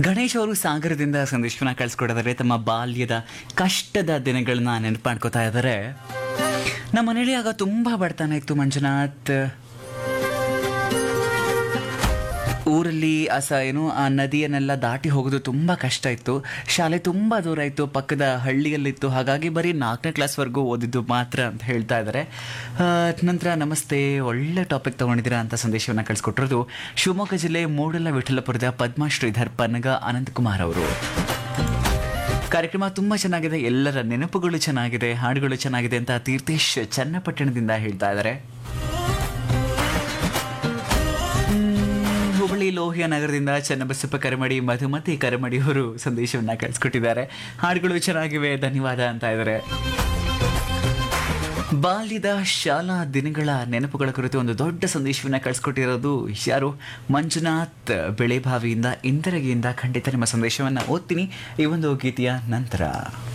ಗಣೇಶ್ ಅವರು ಸಾಗರದಿಂದ ಸಂದೇಶವನ್ನ ಕಳಿಸ್ಕೊಟ್ಟಿದ್ದಾರೆ ತಮ್ಮ ಬಾಲ್ಯದ ಕಷ್ಟದ ದಿನಗಳನ್ನ ನೆನಪು ಮಾಡ್ಕೋತಾ ಇದ್ದಾರೆ ನಮ್ಮ ಮನೇಲಿ ಆಗ ತುಂಬಾ ಬಡತನ ಇತ್ತು ಮಂಜುನಾಥ್ ಊರಲ್ಲಿ ಆ ಸ ಏನು ಆ ನದಿಯನ್ನೆಲ್ಲ ದಾಟಿ ಹೋಗೋದು ತುಂಬ ಕಷ್ಟ ಇತ್ತು ಶಾಲೆ ತುಂಬ ದೂರ ಇತ್ತು ಪಕ್ಕದ ಹಳ್ಳಿಯಲ್ಲಿತ್ತು ಹಾಗಾಗಿ ಬರೀ ನಾಲ್ಕನೇ ಕ್ಲಾಸ್ವರೆಗೂ ಓದಿದ್ದು ಮಾತ್ರ ಅಂತ ಹೇಳ್ತಾ ಇದ್ದಾರೆ ಆ, ನಂತರ ನಮಸ್ತೆ ಒಳ್ಳೆ ಟಾಪಿಕ್ ತೊಗೊಂಡಿದ್ದೀರಾ ಅಂತ ಸಂದೇಶವನ್ನು ಕಳಿಸ್ಕೊಟ್ಟಿರೋದು ಶಿವಮೊಗ್ಗ ಜಿಲ್ಲೆ ಮೂಡಲ ವಿಠಲಪುರದ ಪದ್ಮ ಶ್ರೀಧರ್ ಪನ್ನಗ ಅನಂತಕುಮಾರ್ ಅವರು ಕಾರ್ಯಕ್ರಮ ತುಂಬ ಚೆನ್ನಾಗಿದೆ ಎಲ್ಲರ ನೆನಪುಗಳು ಚೆನ್ನಾಗಿದೆ ಹಾಡುಗಳು ಚೆನ್ನಾಗಿದೆ ಅಂತ ತೀರ್ಥೇಶ್ ಚನ್ನಪಟ್ಟಣದಿಂದ ಹೇಳ್ತಾ ಇದ್ದಾರೆ ಹುಬ್ಬಳ್ಳಿ ಲೋಹಿಯ ನಗರದಿಂದ ಚನ್ನಬಸಪ್ಪ ಕರಮಡಿ ಮಧುಮತಿ ಕರಮಡಿ ಅವರು ಸಂದೇಶವನ್ನ ಕಳಿಸ್ಕೊಟ್ಟಿದ್ದಾರೆ ಹಾಡುಗಳು ಚೆನ್ನಾಗಿವೆ ಧನ್ಯವಾದ ಅಂತ ಇದ್ದಾರೆ ಬಾಲ್ಯದ ಶಾಲಾ ದಿನಗಳ ನೆನಪುಗಳ ಕುರಿತು ಒಂದು ದೊಡ್ಡ ಸಂದೇಶವನ್ನ ಕಳಿಸ್ಕೊಟ್ಟಿರೋದು ಯಾರು ಮಂಜುನಾಥ್ ಬೆಳೆಬಾವಿಯಿಂದ ಇಂದರಗಿಯಿಂದ ಖಂಡಿತ ನಿಮ್ಮ ಸಂದೇಶವನ್ನ ಓದ್ತೀನಿ ಈ ಒಂದು ಗೀತೆಯ ನಂತರ